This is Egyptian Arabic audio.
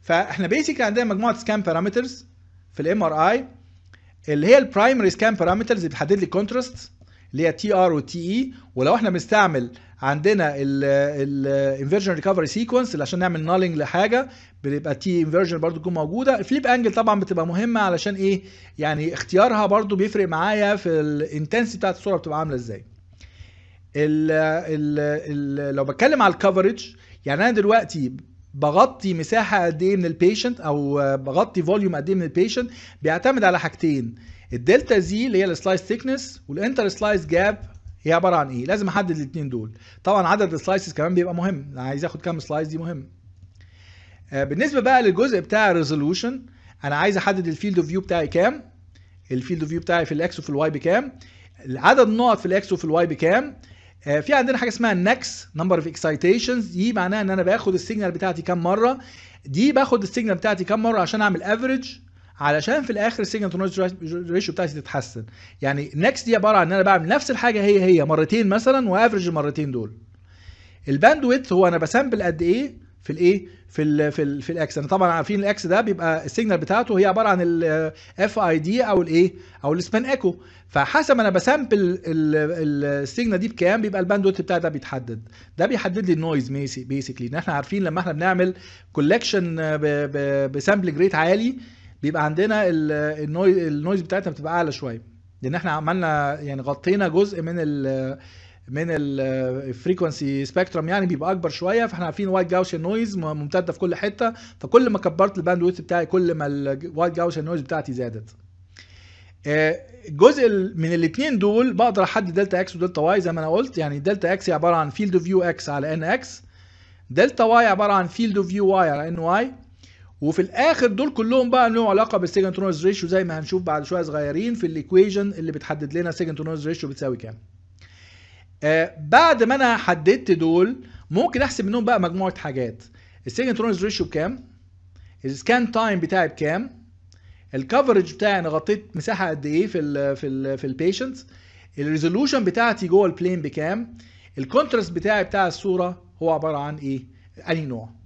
فاحنا بيسك عندنا مجموعه سكان بارامترز في الام ار اي اللي هي البرايمري سكان بارامترز اللي بتحدد لي الكونتراست اللي هي تي ار وتي اي ولو احنا بنستعمل عندنا الانفيرجن ريكفري سيكونس اللي عشان نعمل نالينج لحاجه بيبقى تي انفيرجن برضو تكون موجوده الفليب انجل طبعا بتبقى مهمه علشان ايه يعني اختيارها برضو بيفرق معايا في الانتنسي بتاعت الصوره بتبقى عامله ازاي ال ال ال لو بتكلم على الكفرج يعني انا دلوقتي بغطي مساحه قد ايه من البيشنت او بغطي فوليوم قد ايه من البيشنت بيعتمد على حاجتين الدلتا زي اللي هي السلايس ثيكنس والانتر سلايس جاب هي عباره عن ايه لازم احدد الاثنين دول طبعا عدد السلايسز كمان بيبقى مهم انا عايز اخد كام سلايس دي مهم آه بالنسبه بقى للجزء بتاع الريزولوشن انا عايز احدد الفيلد اوف فيو بتاعي كام الفيلد اوف فيو بتاعي في الاكس وفي الواي بكام عدد النقط في الاكس وفي الواي بكام آه في عندنا حاجه اسمها النكس نمبر اوف اكسايتيشنز دي معناها ان انا باخد السيجنال بتاعتي كام مره دي باخد السيجنال بتاعتي كام مره عشان اعمل افريج علشان في الاخر السيجنال تو نويز ريشيو بتاعتي تتحسن يعني النكست دي عباره عن ان انا بعمل نفس الحاجه هي هي مرتين مثلا وافرج المرتين دول الباندويت هو انا بسامبل قد ايه في الايه في ال في ال في الاكس انا طبعا عارفين الاكس ده بيبقى السيجنال بتاعته هي عباره عن الاف اي دي او الايه او السبان ايكو فحسب انا بسامبل السيجنال دي بكام بيبقى الباندويت بتاعي ده بيتحدد ده بيحدد لي النويز بيسكلي ان احنا عارفين لما احنا بنعمل كولكشن بسامبل ريت عالي بيبقى عندنا النويز, النويز بتاعتنا بتبقى اعلى شويه لان احنا عملنا يعني غطينا جزء من ال من الفريكونسي سبيكترم يعني بيبقى اكبر شويه فاحنا عارفين وايت جاوسيان نويز ممتده في كل حته فكل ما كبرت الباند ويت بتاعي كل ما الوايت جاوسيان نويز بتاعتي زادت الجزء من الاثنين دول بقدر احدد دلتا اكس ودلتا واي زي ما انا قلت يعني دلتا اكس هي عباره عن فيلد اوف فيو اكس على ان اكس دلتا واي عباره عن فيلد اوف فيو واي على ان واي وفي الاخر دول كلهم بقى لهم علاقه بالسيجن تو نويز ريشيو زي ما هنشوف بعد شويه صغيرين في الايكويشن اللي بتحدد لنا سيجن تو نويز ريشيو بتساوي كام آه بعد ما انا حددت دول ممكن احسب منهم بقى مجموعه حاجات السيجن تو نويز ريشيو بكام السكان تايم بتاعي بكام الكفرج بتاعي انا غطيت مساحه قد ايه في ال في ال في البيشنتس الريزولوشن بتاعتي جوه البلين بكام الكونتراست بتاعي بتاع الصوره هو عباره عن ايه انهي نوع